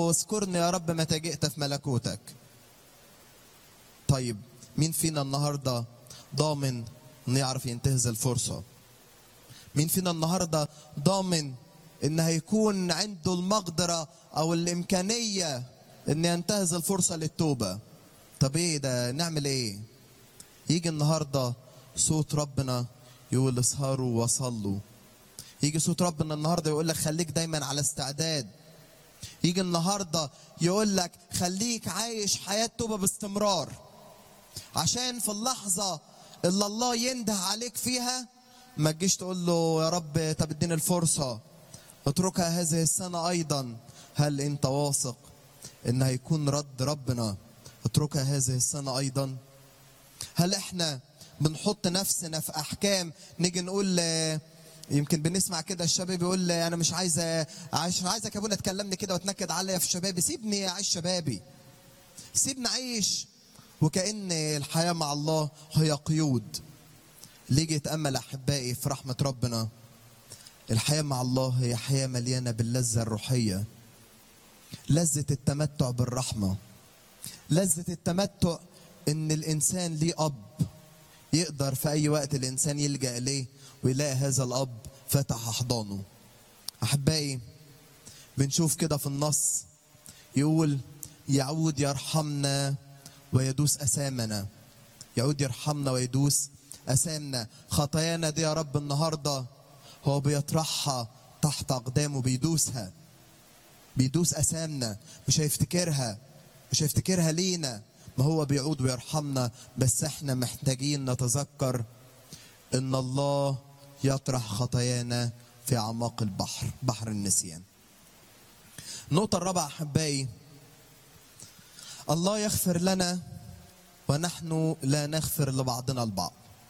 له اذكرني يا رب متى جئت في ملكوتك طيب مين فينا النهارده ضامن انه يعرف ينتهز الفرصه مين فينا النهارده ضامن ان هيكون عنده المقدره او الامكانيه ان ينتهز الفرصه للتوبه طب ايه ده نعمل ايه يجي النهارده صوت ربنا يقول اسهروا وصلوا يجي صوت ربنا النهارده يقول لك خليك دايما على استعداد يجي النهارده يقول لك خليك عايش حياه توبه باستمرار عشان في اللحظه اللي الله ينده عليك فيها ما تجيش تقول له يا رب طب اديني الفرصه اتركها هذه السنه ايضا هل انت واثق ان هيكون رد ربنا اتركها هذه السنه ايضا هل احنا بنحط نفسنا في احكام نيجي نقول آه، يمكن بنسمع كده الشباب يقول آه، انا مش عايز مش عايزك يا ابونا تكلمني كده وتنكد عليا في شبابي سيبني اعيش شبابي سيبني اعيش وكأن الحياة مع الله هي قيود ليجي يتأمل أحبائي في رحمة ربنا الحياة مع الله هي حياة مليانة باللذة الروحية لذة التمتع بالرحمة لذة التمتع إن الإنسان ليه أب يقدر في أي وقت الإنسان يلجأ إليه ويلاقي هذا الأب فتح أحضانه أحبائي بنشوف كده في النص يقول يعود يرحمنا ويدوس أسامنا يعود يرحمنا ويدوس أسامنا خطايانا دي يا رب النهاردة هو بيطرحها تحت أقدامه بيدوسها بيدوس أسامنا مش هيفتكرها مش هيفتكرها لينا ما هو بيعود ويرحمنا بس احنا محتاجين نتذكر ان الله يطرح خطايانا في اعماق البحر بحر النسيان النقطة الرابعة أحبائي الله يغفر لنا ونحن لا نغفر لبعضنا البعض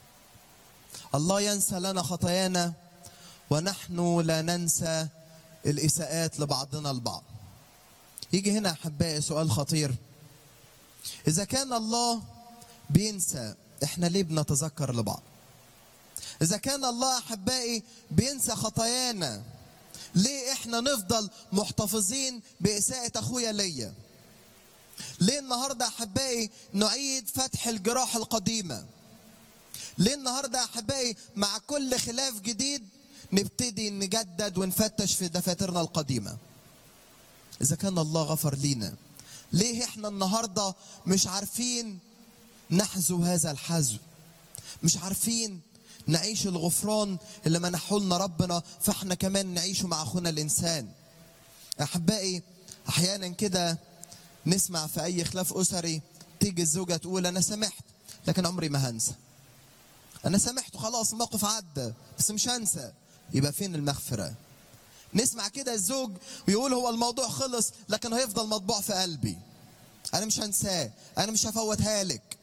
الله ينسى لنا خطايانا ونحن لا ننسى الإساءات لبعضنا البعض يجي هنا أحبائي سؤال خطير إذا كان الله بينسى إحنا ليه بنتذكر لبعض إذا كان الله أحبائي بينسى خطايانا ليه إحنا نفضل محتفظين بإساءة أخويا ليا ليه النهاردة أحبائي نعيد فتح الجراح القديمة ليه النهاردة أحبائي مع كل خلاف جديد نبتدي نجدد ونفتش في دفاترنا القديمة إذا كان الله غفر لينا ليه إحنا النهاردة مش عارفين نحذو هذا الحذو مش عارفين نعيش الغفران اللي منحه لنا ربنا فاحنا كمان نعيشه مع اخونا الانسان احبائي احيانا كده نسمع في اي خلاف اسري تيجي الزوجه تقول انا سامحت لكن عمري ما هنسى انا سامحت وخلاص الموقف عدى بس مش هنسى يبقى فين المغفره نسمع كده الزوج ويقول هو الموضوع خلص لكن هيفضل مطبوع في قلبي انا مش هنساه انا مش هفوتها لك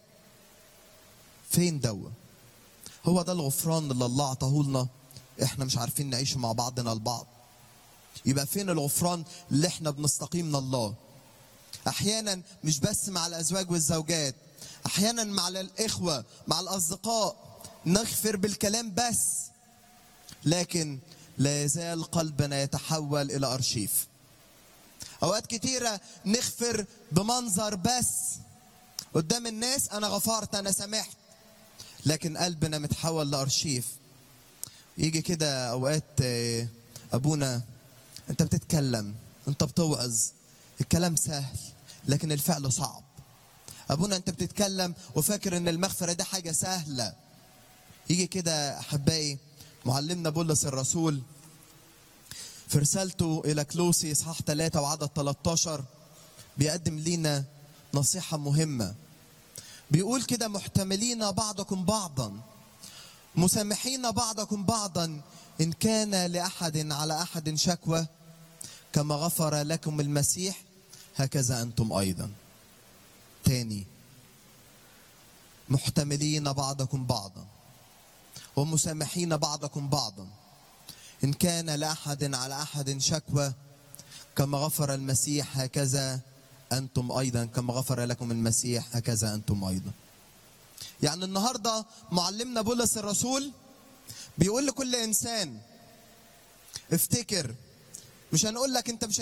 فين دوا هو ده الغفران اللي الله عطاه لنا احنا مش عارفين نعيش مع بعضنا البعض يبقى فين الغفران اللي احنا بنستقيم من الله احيانا مش بس مع الازواج والزوجات احيانا مع الاخوه مع الاصدقاء نغفر بالكلام بس لكن لا يزال قلبنا يتحول الى ارشيف اوقات كتيره نغفر بمنظر بس قدام الناس انا غفرت انا سامحت لكن قلبنا متحول لارشيف يجي كده اوقات آه، ابونا انت بتتكلم انت بتوعظ الكلام سهل لكن الفعل صعب ابونا انت بتتكلم وفاكر ان المغفره دي حاجه سهله يجي كده احبائي معلمنا بولس الرسول في رسالته الى كلوسي اصحاح 3 وعدد 13 بيقدم لينا نصيحه مهمه بيقول كده محتملين بعضكم بعضا مسامحين بعضكم بعضا ان كان لاحد على احد شكوى كما غفر لكم المسيح هكذا انتم ايضا تاني محتملين بعضكم بعضا ومسامحين بعضكم بعضا ان كان لاحد على احد شكوى كما غفر المسيح هكذا انتم ايضا كما غفر لكم المسيح هكذا انتم ايضا يعني النهارده معلمنا بولس الرسول بيقول لكل انسان افتكر مش هنقول لك انت مش